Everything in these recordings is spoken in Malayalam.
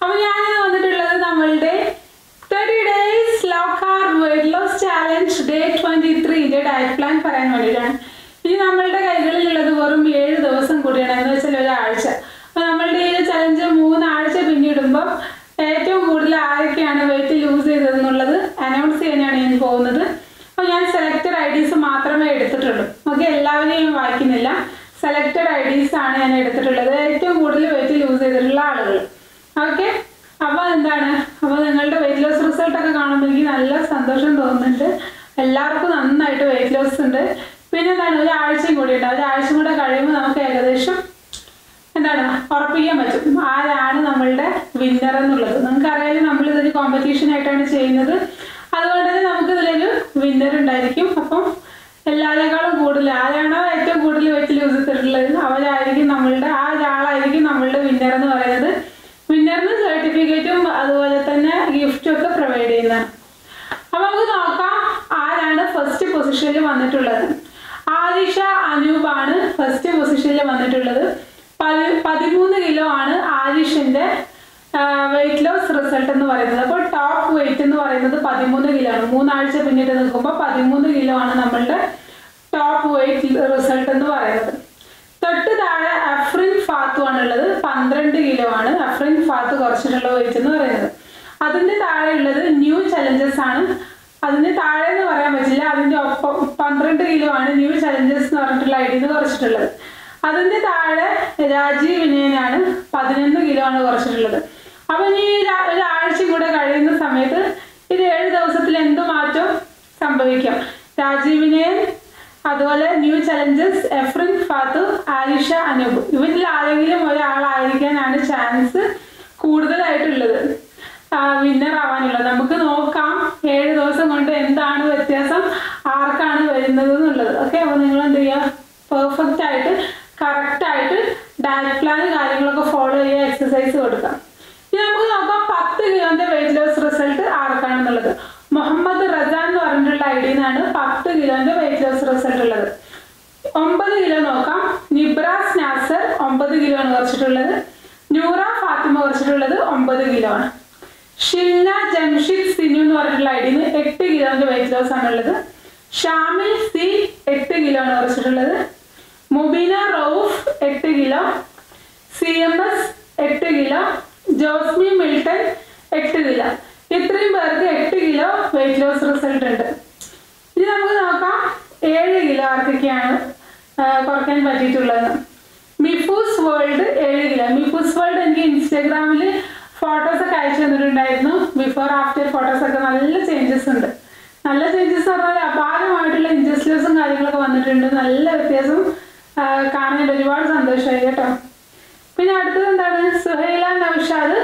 അപ്പൊ ഞാനിത് വന്നിട്ടുള്ളത് നമ്മളുടെ thirty days low carb weight loss challenge day twenty ത്രീന്റെ ഡയറ്റ് പ്ലാൻ പറയാൻ വേണ്ടിയിട്ടാണ് ഇനി നമ്മളുടെ കൈകളിലുള്ളത് വെറും ഏഴ് ദിവസം കൂടിയാണ് എന്ന് വെച്ചാൽ ഒരാഴ്ച അപ്പൊ നമ്മളുടെ ഈ ചലഞ്ച് മൂന്നാഴ്ച പിന്നിടുമ്പോൾ ഏറ്റവും കൂടുതൽ ആരൊക്കെയാണ് വെയിറ്റ് ലൂസ് ചെയ്തതെന്നുള്ളത് അനൗൺസ് ചെയ്യാനാണ് ഞാൻ പോകുന്നത് അപ്പോൾ ഞാൻ സെലക്ടഡ് ഐ ഡീസ് മാത്രമേ എടുത്തിട്ടുള്ളൂ ഓക്കെ എല്ലാവരെയും ഞാൻ വായിക്കുന്നില്ല സെലക്ടഡ് ഐ ഡീസ് ആണ് ഞാൻ എടുത്തിട്ടുള്ളത് ഏറ്റവും കൂടുതൽ വെയിറ്റ് ലൂസ് ചെയ്തിട്ടുള്ള ആളുകൾ ഓക്കെ അപ്പോൾ എന്താണ് അപ്പോൾ നിങ്ങളുടെ വെയിറ്റ് ലോസ് റിസൾട്ട് ഒക്കെ കാണുമ്പോൾ എനിക്ക് നല്ല സന്തോഷം തോന്നുന്നുണ്ട് എല്ലാവർക്കും നന്നായിട്ട് വെയിറ്റ് ലോസ് ഉണ്ട് പിന്നെ എന്താണ് ഒരാഴ്ചയും കൂടി ഉണ്ട് ഒരാഴ്ച കൂടെ കഴിയുമ്പോൾ നമുക്ക് ഏകദേശം എന്താണ് ഉറപ്പിക്കാൻ പറ്റും ആരാണ് നമ്മളുടെ വിന്നർ എന്നുള്ളത് നിങ്ങൾക്ക് അറിയാലോ നമ്മൾ ഇതൊരു കോമ്പറ്റീഷൻ ആയിട്ടാണ് ചെയ്യുന്നത് അതുകൊണ്ട് തന്നെ നമുക്ക് ഇതിലൊരു വിന്നർ ഉണ്ടായിരിക്കും അപ്പം എല്ലാവരെക്കാളും കൂടുതൽ ആരാണോ ഏറ്റവും കൂടുതൽ വെച്ച് ലൂസ് ചെയ്തിട്ടുള്ളത് അവരായിരിക്കും നമ്മളുടെ ആ ഒരാളായിരിക്കും നമ്മളുടെ വിന്നർ എന്ന് പറയുന്നത് വിന്നറിന് സർട്ടിഫിക്കറ്റും അതുപോലെ തന്നെ ഗിഫ്റ്റും ഒക്കെ പ്രൊവൈഡ് ചെയ്യുന്നതാണ് അപ്പൊ നമുക്ക് നോക്കാം ആരാണ് ഫസ്റ്റ് പൊസിഷനിൽ വന്നിട്ടുള്ളത് ആദിഷ അനൂപാണ് ഫസ്റ്റ് പൊസിഷനിൽ വന്നിട്ടുള്ളത് പതി പതിമൂന്ന് കിലോ ആണ് ആദിഷിന്റെ വെയിറ്റ് ലോസ് റിസൾട്ട് എന്ന് പറയുന്നത് അപ്പോൾ ടോപ്പ് വെയിറ്റ് എന്ന് പറയുന്നത് പതിമൂന്ന് കിലോ ആണ് മൂന്നാഴ്ച പിന്നിട്ട് നിൽക്കുമ്പോൾ പതിമൂന്ന് കിലോ ആണ് നമ്മളുടെ ടോപ്പ് വെയിറ്റ് റിസൾട്ട് എന്ന് പറയുന്നത് തൊട്ട് താഴെ അഫ്രിൻ ഫാത്തു ആണുള്ളത് പന്ത്രണ്ട് കിലോ ആണ് അഫ്രിൻ ഫാത്ത് കുറച്ചിട്ടുള്ള വെയിറ്റ് എന്ന് പറയുന്നത് അതിന്റെ താഴെ ഉള്ളത് ന്യൂ ചലഞ്ചസ് ആണ് അതിന് താഴെ എന്ന് പറയാൻ പറ്റില്ല അതിന്റെ ഒപ്പം പന്ത്രണ്ട് കിലോ ആണ് ന്യൂ ചലഞ്ചസ് എന്ന് പറഞ്ഞിട്ടുള്ള ഐഡിന്ന് കുറച്ചിട്ടുള്ളത് അതിന്റെ താഴെ രാജീവ് വിനയനാണ് പതിനൊന്ന് കിലോ ആണ് കുറച്ചിട്ടുള്ളത് അപ്പൊ ഇനി ഈ രാ- ഒരാഴ്ചയും കൂടെ കഴിയുന്ന സമയത്ത് ഇത് ഏഴ് ദിവസത്തിൽ എന്ത് മാറ്റം സംഭവിക്കാം രാജീവ് വിനയൻ അതുപോലെ ന്യൂ ചലഞ്ചസ് എഫ്രിൻ ഫാത്തു ആലിഷ അനൂപ് ഇവരിൽ ആരെങ്കിലും ഒരാളായിരിക്കാനാണ് ചാൻസ് കൂടുതലായിട്ടുള്ളത് വിന്നർ ആവാനുള്ളത് നമുക്ക് നോക്കാം ഏഴ് ദിവസം കൊണ്ട് എന്താണ് വ്യത്യാസം ആർക്കാണ് വരുന്നത് എന്നുള്ളത് ഓക്കെ അപ്പോൾ നിങ്ങൾ എന്ത് ചെയ്യുക പെർഫെക്റ്റ് ആയിട്ട് കറക്റ്റ് ആയിട്ട് ഡയറ്റ് പ്ലാൻ കാര്യങ്ങളൊക്കെ ഫോളോ ചെയ്യുക എക്സസൈസ് കൊടുക്കാം ഇനി നമുക്ക് നോക്കാം പത്ത് കിലോന്റെ വെയിറ്റ് ലോസ് റിസൾട്ട് ആർക്കാണെന്നുള്ളത് മുഹമ്മദ് റസാൻ എന്ന് പറഞ്ഞിട്ടുള്ള ഐ ഡിന്നാണ് പത്ത് കിലോന്റെ വെയിറ്റ് ലോസ് റിസൾട്ട് ഉള്ളത് ഒമ്പത് കിലോ നോക്കാം നിബ്രാസ് നാസർ ഒമ്പത് കിലോ ആണ് കുറച്ചിട്ടുള്ളത് നൂറ ഫാത്തിമ കുറച്ചിട്ടുള്ളത് ഒമ്പത് കിലോ ആണ് ഷിൽന ജംഷിദ് സിനു എന്ന് പറഞ്ഞിട്ടുള്ള ഐ ഡിന്ന് എട്ട് കിലോന്റെ വെയിറ്റ് ലോസ് ആണുള്ളത് ഷാമിൽ സി എട്ട് കിലോ ആണ് കുറച്ചിട്ടുള്ളത് മുബീന റൌഫ് എട്ട് കിലോ സി എം എസ് എട്ട് കിലോ ജോസ്മി മിൽട്ടൺ എട്ട് കിലോ ഇത്രയും പേർക്ക് എട്ട് കിലോ വെയിറ്റ് ലോസ് റിസൾട്ട് ഉണ്ട് ഇനി നമുക്ക് നോക്കാം ഏഴ് കിലോ ആർക്കൊക്കെയാണ് ആ, കുറയ്ക്കാൻ പറ്റിയിട്ടുള്ളത് മിഫൂസ് വേൾഡ് ഏഴ് കിലോ മിഫൂസ് വേൾഡ് എനിക്ക് ഇൻസ്റ്റാഗ്രാമിൽ ഫോട്ടോസ് ഒക്കെ അയച്ചു തന്നിട്ടുണ്ടായിരുന്നു ബിഫോർ ആഫ്റ്റർ ഫോട്ടോസ് ഒക്കെ നല്ല ചേഞ്ചസ് ഉണ്ട് നല്ല ചേഞ്ചസ് പറഞ്ഞാൽ അപാരമായിട്ടുള്ള ഇൻജസ്റ്റേഴ്സും കാര്യങ്ങളൊക്കെ വന്നിട്ടുണ്ട് നല്ല വ്യത്യാസം ആ, കാണാൻ ഒരുപാട് സന്തോഷമായി കേട്ടോ പിന്നെ അടുത്തത് എന്താണ് സുഹൈല നൗഷാദ്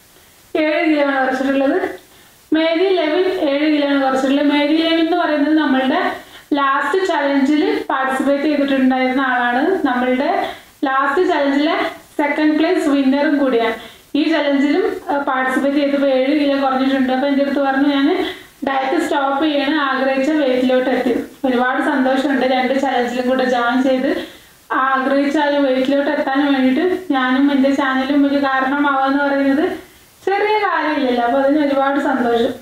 ഏഴ് കിലോ ആണ് കുറച്ചിട്ടുള്ളത് മേരി ലെവിൻ ഏഴ് കിലോ ആണ് കുറച്ചിട്ടുള്ളത് മേരി ലെവിൻ എന്ന് പറയുന്നത് നമ്മളുടെ ലാസ്റ്റ് ചലഞ്ചിൽ പാർട്ടിസിപ്പേറ്റ് ചെയ്തിട്ടുണ്ടായിരുന്ന ആളാണ് നമ്മളുടെ ലാസ്റ്റ് ചലഞ്ചിലെ സെക്കൻഡ് പ്ലേസ് വിന്നറും കൂടിയാണ് ഈ ചലഞ്ചിലും പാർട്ടിസിപ്പേറ്റ് ചെയ്തപ്പോൾ ഏഴ് കിലോ കുറഞ്ഞിട്ടുണ്ട് അപ്പോൾ എൻ്റെ അടുത്ത് പറഞ്ഞു ഞാൻ ഡയറ്റ് സ്റ്റോപ്പ് ചെയ്യണം ആഗ്രഹിച്ച വെയിറ്റിലോട്ട് എത്തി ഒരുപാട് സന്തോഷമുണ്ട് രണ്ട് ചലഞ്ചിലും കൂടെ ജോയിൻ ചെയ്ത് ആഗ്രഹിച്ച ആ ഒരു വെയിറ്റിലോട്ട് എത്താൻ വേണ്ടിയിട്ട് ഞാനും എൻ്റെ ചാനലും ഒരു കാരണമാവാന്ന് പറയുന്നത് ചെറിയ കാര്യമില്ലല്ലോ അപ്പോൾ അതിന് ഒരുപാട് സന്തോഷം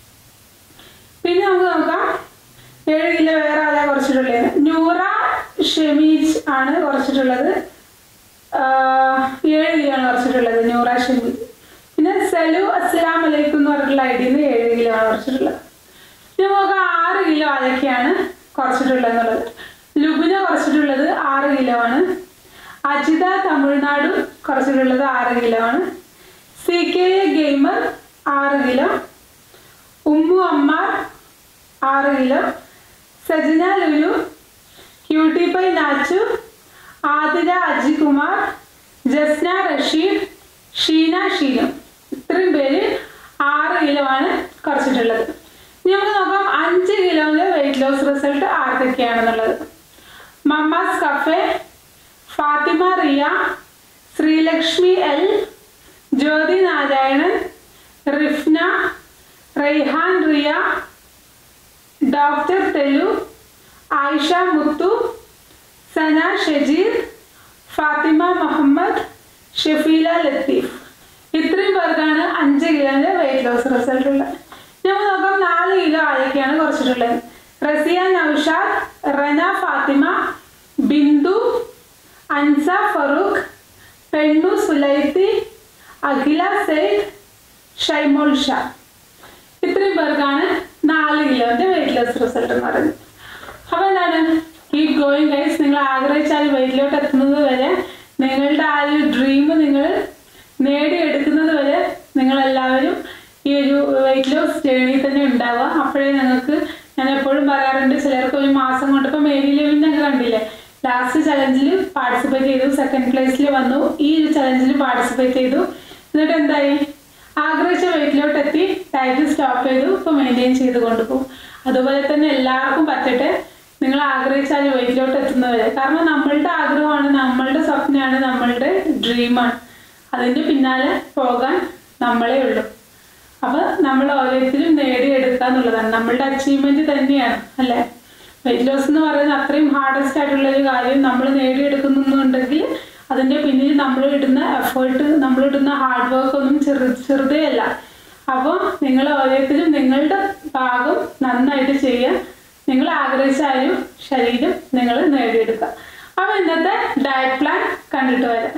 പിന്നെ നമുക്ക് നോക്കാം ഏഴ് കിലോ വേറെ ആരാ കുറച്ചിട്ടുള്ളത് നൂറ ഷെമീജ് ആണ് കുറച്ചിട്ടുള്ളത് ആഹ് ഏഴ് കിലോ ആണ് കുറച്ചിട്ടുള്ളത് നൂറ ഷെമീജ് പിന്നെ സലു അസ്സലാം അലൈക്കും എന്ന് പറഞ്ഞിട്ടുള്ള ഐ ഡിന്ന് ഏഴ് കിലോ ആണ് കുറച്ചിട്ടുള്ളത് ഇനി നമുക്ക് ആറ് കിലോ ആരൊക്കെയാണ് കുറച്ചിട്ടുള്ളത് എന്നുള്ളത് ലുബിന കുറച്ചിട്ടുള്ളത് ആറ് കിലോ ആണ് അജിത തമിഴ്നാട് കുറച്ചിട്ടുള്ളത് ആറ് കിലോ ആണ് സി കെ എ ഗെയിമർ ആറ് കിലോ ഉമ്മു അമ്മാർ ആറ് kilo Sajana Lulu cutie pie Nachu Athira Ajikumar Jasna Rasheed Sheena Sheenu ഇത്രയും പേര് ആറ് കിലോ ആണ് കുറച്ചിട്ടുള്ളത് ഇനി നമുക്ക് നോക്കാം അഞ്ച് കിലോന്റെ വെയിറ്റ് ലോസ് റിസൾട്ട് ആർക്കൊക്കെയാണെന്നുള്ളത് mamma's cafe Fathima Riya Sreelakshmi L Jyothi Narayanan Rifna Raihan Riya doctor Thelu Ayisha Muthu Sana Shajeer Fathima Muhammad Shafeela Latheef ഇത്രയും പേർക്കാണ് കിലോന്റെ വെയിറ്റ് ലോസ് റിസൾട്ട് ഉള്ളത് നമുക്ക് നോക്കാം നാല് കിലോ ആരൊക്കെയാണ് കുറച്ചിട്ടുള്ളത് റസിയ നൌഷാദ് റന ഫാത്തിമ ബിന്ദു അൻസ ഫറൂഖ് പെണ്ണു സുലൈത്തി അഖില സെയ്ദ് ഷൈമോൾ ഷാ ഇത്രയും പേർക്കാണ് നാല് കിലോന്റെ വെയിറ്റ് ലോസ് റിസൾട്ട് എന്ന് പറയുന്നത് അപ്പൊ എന്താണ് കീപ് ഗോയിങ് ഗൈസ് നിങ്ങൾ ആഗ്രഹിച്ച ആ ഒരു വെയിറ്റിലോട്ട് എത്തുന്നത് വരെ നിങ്ങളുടെ ആ ഒരു ഡ്രീം നിങ്ങൾ നേടിയെടുക്കുന്നത് വരെ നിങ്ങൾ എല്ലാവരും ഈ ഒരു വെയിറ്റ് ലോസ് ജേണി തന്നെ ഉണ്ടാവുക അപ്പോഴേ നിങ്ങൾക്ക് ഞാൻ എപ്പോഴും പറയാറുണ്ട് ചിലർക്ക് ഒരു മാസം കൊണ്ട് ഇപ്പൊ മേരി ലെവിനൊക്കെ കണ്ടില്ലേ ലാസ്റ്റ് ചലഞ്ചിൽ പാർട്ടിസിപ്പേറ്റ് ചെയ്തു സെക്കൻഡ് പ്ലേസിൽ വന്നു ഈ ഒരു ചലഞ്ചിൽ പാർട്ടിസിപ്പേറ്റ് ചെയ്തു എന്നിട്ട് എന്തായി ആഗ്രഹിച്ച വെയിറ്റിലോട്ട് എത്തി ഡയറ്റ് സ്റ്റോപ്പ് ചെയ്തു ഇപ്പൊ മെയിൻറ്റെയിൻ ചെയ്ത് കൊണ്ടുപോകും അതുപോലെ തന്നെ എല്ലാവർക്കും പറ്റട്ടെ നിങ്ങൾ ആഗ്രഹിച്ച ആ ഒരു വെയിറ്റിലോട്ട് എത്തുന്നവരെ കാരണം നമ്മളുടെ ആഗ്രഹമാണ് നമ്മളുടെ സ്വപ്നമാണ് നമ്മളുടെ ഡ്രീമാണ് അതിന്റെ പിന്നാലെ പോകാൻ നമ്മളേ ഉള്ളൂ അപ്പൊ നമ്മൾ ഓരോരുത്തരും നേടിയെടുക്കുക എന്നുള്ളതാണ് നമ്മളുടെ അച്ചീവ്മെന്റ് തന്നെയാണ് അല്ലെ വെയിറ്റ് ലോസ് എന്ന് പറയുന്നത് അത്രയും ഹാർഡസ്റ്റ് ആയിട്ടുള്ള ഒരു കാര്യം നമ്മൾ നേടിയെടുക്കുന്നുണ്ടെങ്കിൽ അതിന്റെ പിന്നിൽ നമ്മൾ ഇടുന്ന എഫേർട്ട് നമ്മൾ ഇടുന്ന ഹാർഡ് വർക്ക് ഒന്നും ചെറു ചെറുതേ അല്ല അപ്പോൾ നിങ്ങൾ ഓരോരുത്തരും നിങ്ങളുടെ ഭാഗം നന്നായിട്ട് ചെയ്യുക നിങ്ങൾ ആഗ്രഹിച്ച ആ ഒരു ശരീരം നിങ്ങൾ നേടിയെടുക്കുക അപ്പോൾ ഇന്നത്തെ ഡയറ്റ് പ്ലാൻ കണ്ടിട്ട് വരാം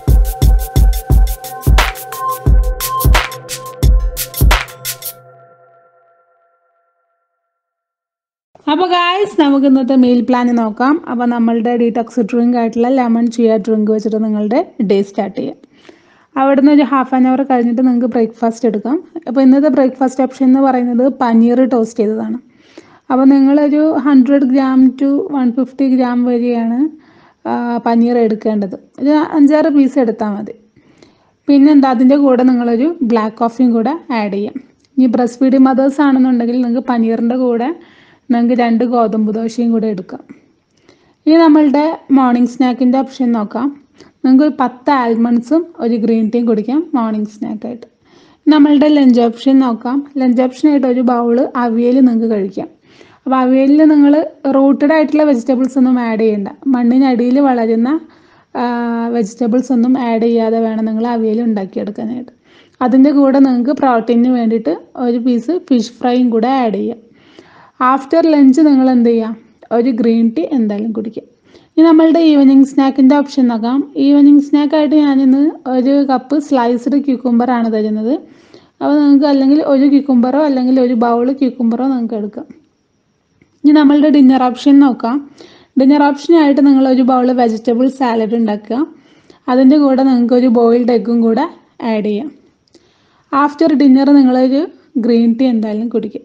അപ്പോൾ ഗായ്സ് നമുക്ക് ഇന്നത്തെ മീൽ പ്ലാൻ നോക്കാം അപ്പോൾ നമ്മളുടെ ഡീടോക്സ് ഡ്രിങ്ക് ആയിട്ടുള്ള ലെമൺ ചിയ ഡ്രിങ്ക് വെച്ചിട്ട് നിങ്ങളുടെ ഡേ സ്റ്റാർട്ട് ചെയ്യാം അവിടെ നിന്ന് ഒരു ഹാഫ് ആൻ അവർ കഴിഞ്ഞിട്ട് നിങ്ങൾക്ക് ബ്രേക്ക്ഫാസ്റ്റ് എടുക്കാം അപ്പോൾ ഇന്നത്തെ ബ്രേക്ക്ഫാസ്റ്റ് ഓപ്ഷൻ എന്ന് പറയുന്നത് പനീർ ടോസ്റ്റ് ചെയ്തതാണ് അപ്പോൾ നിങ്ങളൊരു hundred gram to one fifty gram വരെയാണ് ആ, പനീർ എടുക്കേണ്ടത് ഒരു അഞ്ചാറ് പീസ് എടുത്താൽ മതി പിന്നെ എന്താ അതിൻ്റെ കൂടെ നിങ്ങളൊരു ബ്ലാക്ക് കോഫിയും കൂടെ ആഡ് ചെയ്യാം ഇനി ബ്രസ്റ്റ് ഫീഡിങ് മദേഴ്സ് ആണെന്നുണ്ടെങ്കിൽ നിങ്ങൾക്ക് പനീറിൻ്റെ കൂടെ നിങ്ങൾക്ക് രണ്ട് ഗോതമ്പ് ദോശയും കൂടെ എടുക്കാം ഇനി നമ്മളുടെ മോർണിംഗ് സ്നാക്കിൻ്റെ ഓപ്ഷൻ നോക്കാം നിങ്ങൾക്ക് ഒരു പത്ത് ആൽമണ്ട്സും ഒരു ഗ്രീൻ ടീയും കുടിക്കാം മോർണിംഗ് സ്നാക്കായിട്ട് നമ്മളുടെ ലഞ്ച് ഓപ്ഷൻ നോക്കാം ലഞ്ച് ഓപ്ഷനായിട്ട് ഒരു ബൗള് അവിയൽ നിങ്ങൾക്ക് കഴിക്കാം അപ്പോൾ അവിയലിൽ നിങ്ങൾ റൂട്ടഡ് ആയിട്ടുള്ള വെജിറ്റബിൾസ് ഒന്നും ആഡ് ചെയ്യണ്ട മണ്ണിനടിയിൽ വളരുന്ന വെജിറ്റബിൾസ് ഒന്നും ആഡ് ചെയ്യാതെ വേണം നിങ്ങൾ അവിയൽ ഉണ്ടാക്കിയെടുക്കാനായിട്ട് അതിൻ്റെ കൂടെ നിങ്ങൾക്ക് പ്രോട്ടീനിന് വേണ്ടിയിട്ട് ഒരു പീസ് ഫിഷ് ഫ്രൈയും കൂടെ ആഡ് ചെയ്യാം ആഫ്റ്റർ ലഞ്ച് നിങ്ങൾ എന്ത് ചെയ്യാം ഒരു ഗ്രീൻ ടീ എന്തായാലും കുടിക്കാം ഇനി നമ്മളുടെ ഈവനിങ് സ്നാക്കിൻ്റെ ഓപ്ഷൻ നോക്കാം ഈവനിങ് സ്നാക്കായിട്ട് ഞാനിന്ന് ഒരു കപ്പ് സ്ലൈസ്ഡ് ക്യൂക്കുംബർ ആണ് തരുന്നത് അപ്പോൾ നിങ്ങൾക്ക് അല്ലെങ്കിൽ ഒരു ക്യൂക്കുംബറോ അല്ലെങ്കിൽ ഒരു ബൗൾ ക്യൂക്കുംബറോ നിങ്ങൾക്ക് എടുക്കാം ഇനി നമ്മളുടെ ഡിന്നർ ഓപ്ഷൻ നോക്കാം ഡിന്നർ ഓപ്ഷനായിട്ട് നിങ്ങൾ ഒരു ബൗൾ വെജിറ്റബിൾ സാലഡ് ഉണ്ടാക്കുക അതിൻ്റെ കൂടെ നിങ്ങൾക്ക് ഒരു ബോയിൽഡ് എഗ്ഗും കൂടെ ആഡ് ചെയ്യാം ആഫ്റ്റർ ഡിന്നർ നിങ്ങളൊരു ഗ്രീൻ ടീ എന്തായാലും കുടിക്കുക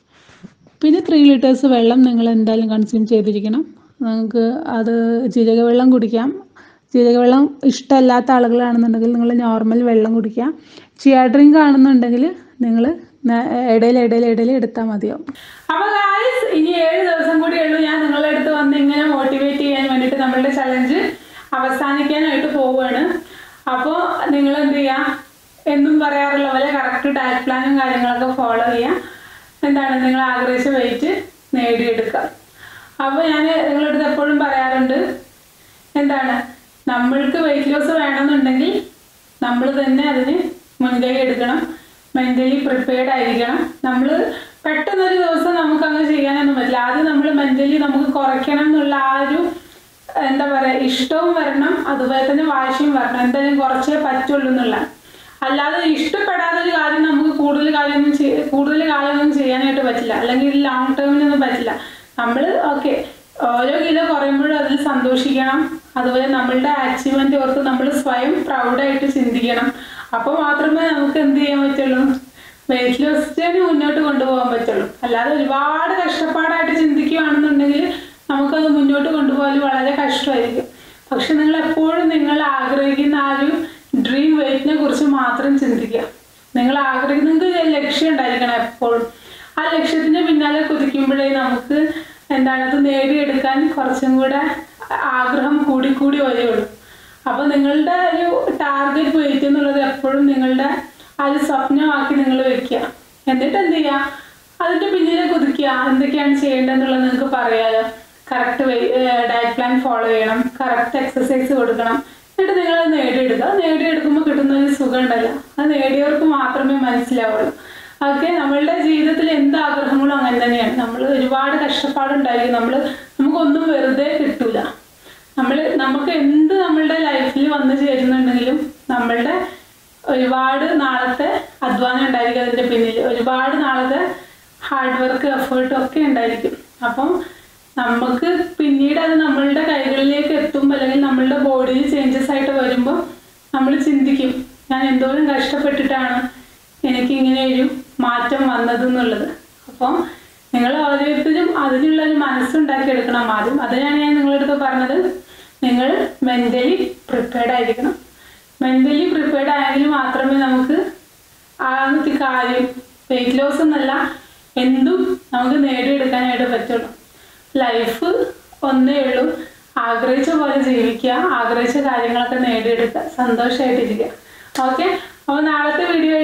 പിന്നെ ത്രീ ലിറ്റേഴ്സ് വെള്ളം നിങ്ങൾ എന്തായാലും കൺസ്യൂം ചെയ്തിരിക്കണം നിങ്ങൾക്ക് അത് ജീരകവെള്ളം കുടിക്കാം ജീരകവെള്ളം ഇഷ്ടമല്ലാത്ത ആളുകളാണെന്നുണ്ടെങ്കിൽ നിങ്ങൾ നോർമൽ വെള്ളം കുടിക്കാം ചിയ ഡ്രിങ്ക് ആണെന്നുണ്ടെങ്കിൽ നിങ്ങൾ ഇടയിൽ ഇടയിൽ ഇടയിൽ എടുത്താൽ മതിയാവും അപ്പോൾ ഗായ്സ് ഇനി ഏഴ് ദിവസം കൂടി ഉള്ളൂ ഞാൻ നിങ്ങളുടെ അടുത്ത് വന്ന് ഇങ്ങനെ മോട്ടിവേറ്റ് ചെയ്യാൻ വേണ്ടിയിട്ട് നമ്മളുടെ ചലഞ്ച് അവസാനിക്കാനായിട്ട് പോവുകയാണ് അപ്പോൾ നിങ്ങൾ എന്ത് ചെയ്യാം എന്നും പറയാറുള്ള പോലെ കറക്റ്റ് ഡയറ്റ് പ്ലാനും കാര്യങ്ങളൊക്കെ ഫോളോ ചെയ്യാം എന്താണ് നിങ്ങൾ ആഗ്രഹിച്ച വെയിറ്റ് നേടിയെടുക്കുക അപ്പോൾ ഞാൻ നിങ്ങളുടെ അടുത്ത് എപ്പോഴും പറയാറുണ്ട് എന്താണ് നമ്മൾക്ക് വെയിറ്റ് ലോസ് വേണമെന്നുണ്ടെങ്കിൽ നമ്മൾ തന്നെ അതിന് മുൻകൈ എടുക്കണം മെൻ്റലി പ്രിപ്പയർഡ് ആയിരിക്കണം നമ്മൾ പെട്ടെന്നൊരു ദിവസം നമുക്ക് അങ്ങ് ചെയ്യാനൊന്നും പറ്റില്ല ആദ്യം നമ്മൾ മെൻ്റലി നമുക്ക് കുറയ്ക്കണം എന്നുള്ള ആ ഒരു എന്താ പറയുക ഇഷ്ടവും വരണം അതുപോലെ തന്നെ വാശിയും വരണം എന്തായാലും കുറച്ചേ പറ്റുള്ളൂ എന്നുള്ള അല്ലാതെ ഇഷ്ടപ്പെടാത്ത ഒരു കാര്യം നമുക്ക് കൂടുതൽ കാര്യമൊന്നും ചെയ്യ കൂടുതൽ കാലമൊന്നും ചെയ്യാനായിട്ട് പറ്റില്ല അല്ലെങ്കിൽ ലോങ് ടേമിനൊന്നും പറ്റില്ല നമ്മൾ ഓക്കെ ഓരോ കിലോ കുറയുമ്പോഴും അതിൽ സന്തോഷിക്കണം അതുപോലെ നമ്മളുടെ അച്ചീവ്മെന്റ് ഓർത്ത് നമ്മൾ സ്വയം പ്രൗഡായിട്ട് ചിന്തിക്കണം അപ്പോൾ മാത്രമേ നമുക്ക് എന്ത് ചെയ്യാൻ പറ്റുള്ളൂ വെയിറ്റ് ലോസ് ജേണി മുന്നോട്ട് കൊണ്ടുപോകാൻ പറ്റുള്ളൂ അല്ലാതെ ഒരുപാട് കഷ്ടപ്പാടായിട്ട് ചിന്തിക്കുകയാണെന്നുണ്ടെങ്കിൽ നമുക്കത് മുന്നോട്ട് കൊണ്ടുപോകാൻ വളരെ കഷ്ടമായിരിക്കും പക്ഷെ നിങ്ങൾ എപ്പോഴും നിങ്ങൾ ആഗ്രഹിക്കുന്ന ആ ഒരു ഡ്രീം വെയിറ്റിനെ കുറിച്ച് മാത്രം ചിന്തിക്കുക നിങ്ങൾ ആഗ്രഹിക്കുന്നത് ഒരു ലക്ഷ്യം ഉണ്ടായിരിക്കണം എപ്പോഴും ആ ലക്ഷ്യത്തിന് പിന്നാലെ കുതിക്കുമ്പോഴേ നമുക്ക് എന്താണ് അത് നേടിയെടുക്കാൻ കുറച്ചും കൂടെ ആഗ്രഹം കൂടി കൂടി വരികയുള്ളൂ അപ്പോൾ നിങ്ങളുടെ ഒരു ടാർഗറ്റ് വെയിറ്റ് എന്നുള്ളത് എപ്പോഴും നിങ്ങളുടെ ആ ഒരു സ്വപ്നമാക്കി നിങ്ങൾ വെക്കുക എന്നിട്ട് എന്ത് ചെയ്യുക അതിന്റെ പിന്നിലെ കുതിക്കുക എന്തൊക്കെയാണ് ചെയ്യേണ്ടതെന്നുള്ളത് നിങ്ങൾക്ക് പറയാലോ കറക്റ്റ് ഡയറ്റ് പ്ലാൻ ഫോളോ ചെയ്യണം കറക്റ്റ് എക്സസൈസ് കൊടുക്കണം എന്നിട്ട് നിങ്ങൾ അത് നേടിയെടുക്കുക അത് നേടിയെടുക്കുമ്പോൾ കിട്ടുന്ന ഒരു സുഖം ഉണ്ടല്ലോ അത് നേടിയവർക്ക് മാത്രമേ മനസ്സിലാവുള്ളൂ ഓക്കെ നമ്മളുടെ ജീവിതത്തിൽ എന്ത് ആഗ്രഹങ്ങളും അങ്ങനെ തന്നെയാണ് നമ്മൾ ഒരുപാട് കഷ്ടപ്പാടുണ്ടായിരിക്കും നമ്മൾ നമുക്കൊന്നും വെറുതെ കിട്ടൂല നമ്മൾ നമുക്ക് എന്ത് നമ്മളുടെ ലൈഫിൽ വന്നു ചേരുന്നുണ്ടെങ്കിലും നമ്മളുടെ ഒരുപാട് നാളത്തെ അധ്വാനം ഉണ്ടായിരിക്കും അതിൻ്റെ പിന്നിൽ ഒരുപാട് നാളത്തെ ഹാർഡ് വർക്ക് എഫേർട്ടും ഒക്കെ ഉണ്ടായിരിക്കും അപ്പം നമുക്ക് പിന്നീട് അത് നമ്മളുടെ കൈകളിലേക്ക് എത്തുമ്പോൾ അല്ലെങ്കിൽ നമ്മളുടെ ബോഡിയിൽ ചേഞ്ചസ് ആയിട്ട് വരുമ്പോൾ നമ്മൾ ചിന്തിക്കും ഞാൻ എന്തോരം കഷ്ടപ്പെട്ടിട്ടാണ് എനിക്ക് ഇങ്ങനെ ഒരു മാറ്റം വന്നത് എന്നുള്ളത് അപ്പം നിങ്ങൾ ഓരോരുത്തരും അതിനുള്ള ഒരു മനസ്സുണ്ടാക്കിയെടുക്കണം ആദ്യം അതിനാണ് ഞാൻ നിങ്ങളുടെ അടുത്ത് പറഞ്ഞത് നിങ്ങൾ മെൻ്റലി പ്രിപ്പയർഡ് ആയിരിക്കണം മെൻ്റലി പ്രിപ്പയർഡ് ആയെങ്കിൽ മാത്രമേ നമുക്ക് ആ ഒരു കാര്യം വെയിറ്റ് ലോസ് എന്നല്ല എന്തും നമുക്ക് നേടിയെടുക്കാനായിട്ട് പറ്റുള്ളൂ ലൈഫ് ഒന്നേ ഉള്ളൂ ആഗ്രഹിച്ച പോലെ ജീവിക്കുക ആഗ്രഹിച്ച കാര്യങ്ങളൊക്കെ നേടിയെടുക്കുക സന്തോഷമായിട്ടിരിക്കുക ഓക്കെ അപ്പോൾ നാളത്തെ വീഡിയോ